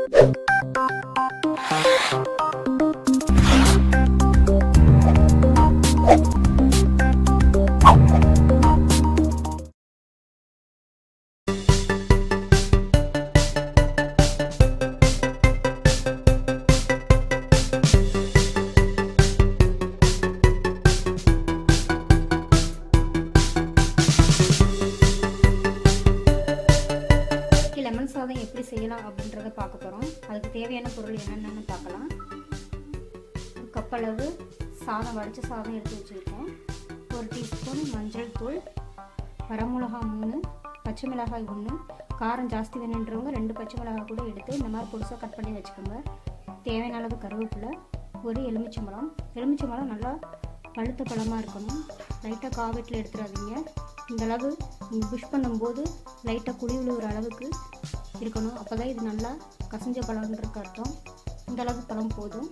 இன்னைக்கு லெமன் சாதம் எப்படி செய்யலாம் அப்படின்றத பார்க்க போகிறோம் அதுக்கு தேவையான பொருள் என்னென்னு பார்க்கலாம் ஒரு கப் அளவு சாதம் வடித்த சாதம் எடுத்து வச்சுருக்கேன் ஒரு டீஸ்பூன் மஞ்சள் தூள் வரமிளகா மூணு பச்சை மிளகாய் ஒன்று காரம் ஜாஸ்தி வேணுன்றவங்க ரெண்டு பச்சை மிளகாய் கூட எடுத்து இந்த மாதிரி பொடிசாக கட் பண்ணி வச்சுக்கோங்க தேவையான அளவு கருவேப்பிலை ஒரு எலுமிச்சம்பழம் எலுமிச்சம்பழம் நல்லா பழுத்த பழமாக இருக்கணும் லைட்டாக காவெட்டில் எடுத்துடாதீங்க இந்த அளவு நீங்கள் புஷ் பண்ணும்போது லைட்டாக குழி விழுகிற அளவுக்கு இருக்கணும் அப்போ தான் இது நல்லா கசஞ்ச பழம்ன்றதுக்கு அர்த்தம் இந்த அளவு பழம் போதும்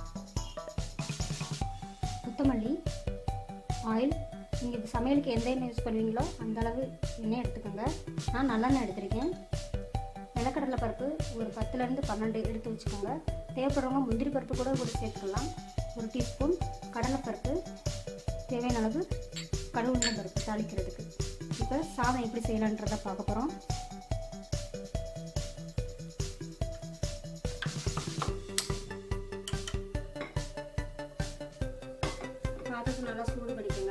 கொத்தமல்லி ஆயில் நீங்கள் சமையலுக்கு எந்த எண்ணெய் யூஸ் பண்ணுவீங்களோ அந்த அளவு எண்ணெய் எடுத்துக்கோங்க நான் நல்லெண்ணெய் எடுத்திருக்கேன் நிலக்கடலை பருப்பு ஒரு பத்துலேருந்து பன்னெண்டு எடுத்து வச்சுக்கோங்க தேவைப்படுறவங்க முந்திரி பருப்பு கூட கூட சேர்த்துக்கலாம் ஒரு டீஸ்பூன் கடலைப்பருப்பு தேவையான அளவு கடவுள பருப்பு தாளிக்கிறதுக்கு இப்போ சாதம் எப்படி செய்யலான்றதை பார்க்க போகிறோம் சாதத்தை நல்லா சூடு பண்ணிக்கோங்க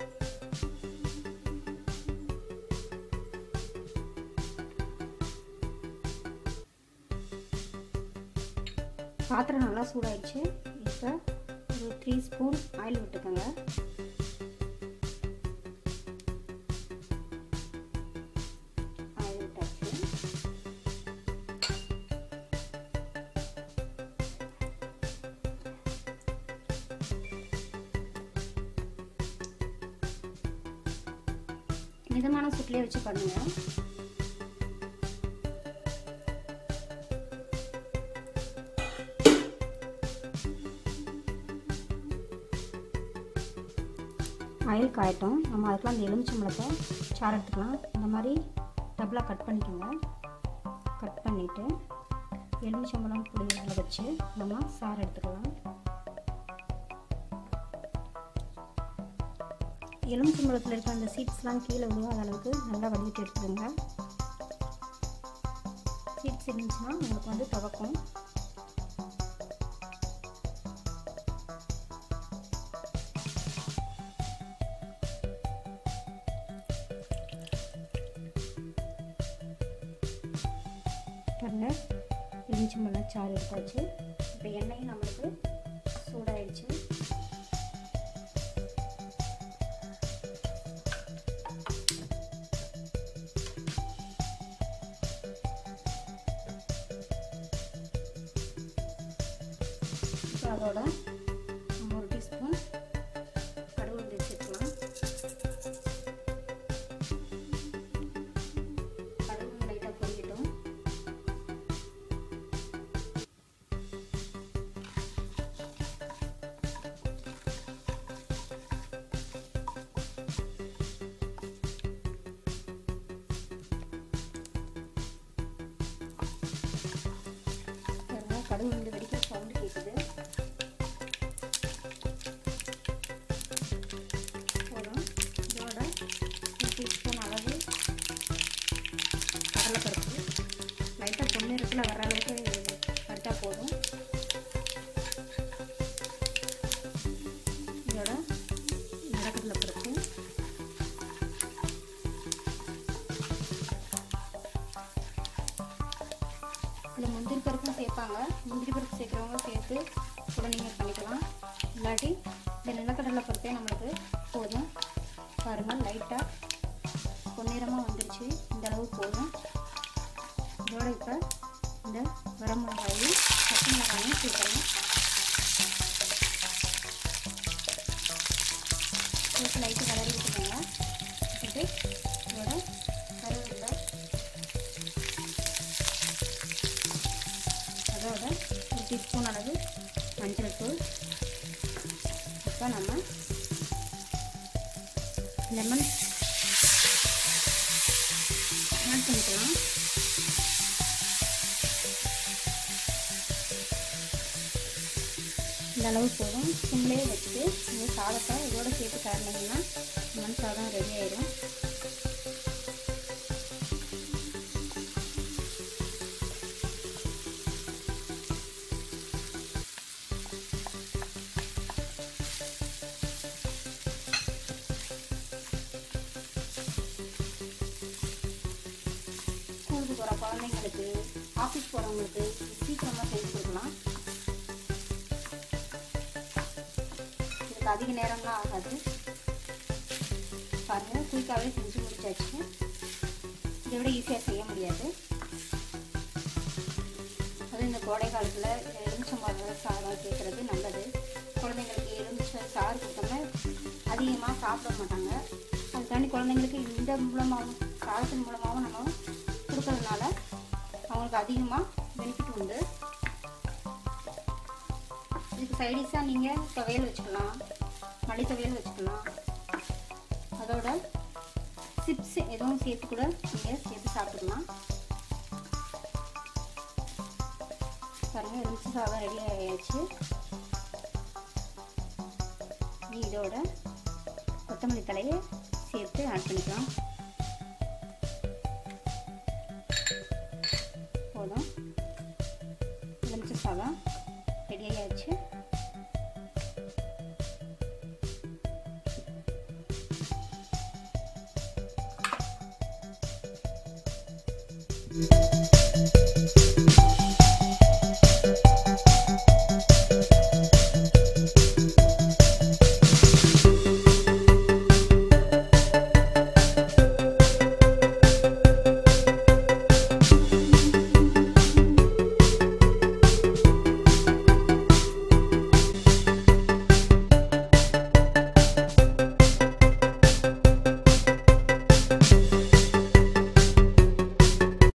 பாத்திரம் நல்லா சூடாயிடுச்சு இப்போ ஒரு த்ரீ ஸ்பூன் ஆயில் விட்டுக்கோங்க ஆயில் விட்டாச்சு மிதமான சுட்டிலே வச்சு பண்ணுங்க ஆயில் காயட்டும் நம்ம அதுக்கெலாம் அந்த எலுமிச்சம்பழத்தை சாறு எடுத்துக்கலாம் இந்த மாதிரி டபுளாக கட் பண்ணிக்கோங்க கட் பண்ணிவிட்டு எலுமிச்சம்பழம் புளியில் வச்சு நம்ம சாறு எடுத்துக்கலாம் எலுமிச்சம்பழத்தில் இருக்க அந்த சீட்ஸ்லாம் கீழே விழுவாத அளவுக்கு நல்லா வடிவிட்டு எடுத்துக்கோங்க சீட்ஸ் இருந்துச்சுன்னா உங்களுக்கு வந்து துவக்கும் பாருங்க எலுமிச்சம்பழம் சாறு எடுத்தாச்சு இப்போ எண்ணெயும் நம்மளுக்கு சூடாயிடுச்சு இப்போ அதோட நம்ம ஒரு டீஸ்பூன் கடுகு வந்து சேர்த்துக்கலாம் கடுகு லைட்டாக பொரியட்டும் பாருங்க, கடுகு வந்து வெடிக்கிற சவுண்டு கேட்குது போதும் இதோட ஒரு டீஸ்பூன் அளவு கடலைப்பருப்பு லைட்டாக பொன்னிறத்தில் வர அளவுக்கு வறுத்தா போதும் இதோட நிலக்கடலை பருப்பு இதில் முந்திரி பருப்பும் சேர்ப்பாங்க முந்திரி பருப்பு சேர்க்குறவங்க சேர்த்து கூட நீங்கள் பண்ணிக்கலாம் இல்லாட்டி இந்த நிலக்கடலை பருப்பே நம்மளுக்கு போதும் பாருங்கள் லைட்டாக பொன்னிறமாக வந்துருச்சு இந்த அளவு போதும் இதோட இப்போ இந்த வரமிளகாயும் பச்சை மிளகாயும் சேர்க்கணும் சேர்த்து லைட்டு கலரி விட்டுக்கோங்க விட்டுட்டு இதோட கருவேப்பிலை அதோட ஒரு டீஸ்பூன் அளவு மஞ்சள் தூள் இப்போ நம்ம லெமன் ஆட் பண்ணிக்கலாம் இந்த அளவு போதும் சிம்லேயே வச்சுட்டு இந்த சாதத்தை இதோட சேர்த்து கறந்தீங்கன்னா மண் சாதம் ரெடி ஆயிடும் ஸ்கூலுக்கு போகிற குழந்தைங்களுக்கு ஆஃபீஸ் போகிறவங்களுக்கு சீக்கிரமாக செஞ்சு கொடுக்கலாம் இதுக்கு அதிக நேரம்லாம் ஆகாது பாருங்கள் குயிக்காகவே செஞ்சு முடிச்சாச்சு இதை விட ஈஸியாக செய்ய முடியாது அதுவும் இந்த கோடை காலத்தில் எலுமிச்சம்பழம் சாதம் சேர்க்குறது நல்லது குழந்தைங்களுக்கு எலுமிச்சை சாறு கொடுத்தோம்னா அதிகமாக சாப்பிட மாட்டாங்க அதுக்காண்டி குழந்தைங்களுக்கு இந்த மூலமாகவும் சாதத்தின் மூலமாகவும் நம்ம கொடுக்கறதுனால அவங்களுக்கு அதிகமாக பெனிஃபிட் உண்டு இதுக்கு சைடிஷாக நீங்கள் துவையல் வச்சுக்கலாம் மல்லி துவையல் வச்சுக்கலாம் அதோட சிப்ஸ் எதுவும் சேர்த்து கூட நீங்கள் சேர்த்து சாப்பிட்டுக்கலாம் பாருங்கள் எலுமிச்சை சாதம் ரெடி ஆகியாச்சு இதோட கொத்தமல்லி தலையை சேர்த்து ஆட் பண்ணிக்கலாம் போதும் எலுமிச்சை சாதம் ரெடி ஆகியாச்சு Thank you.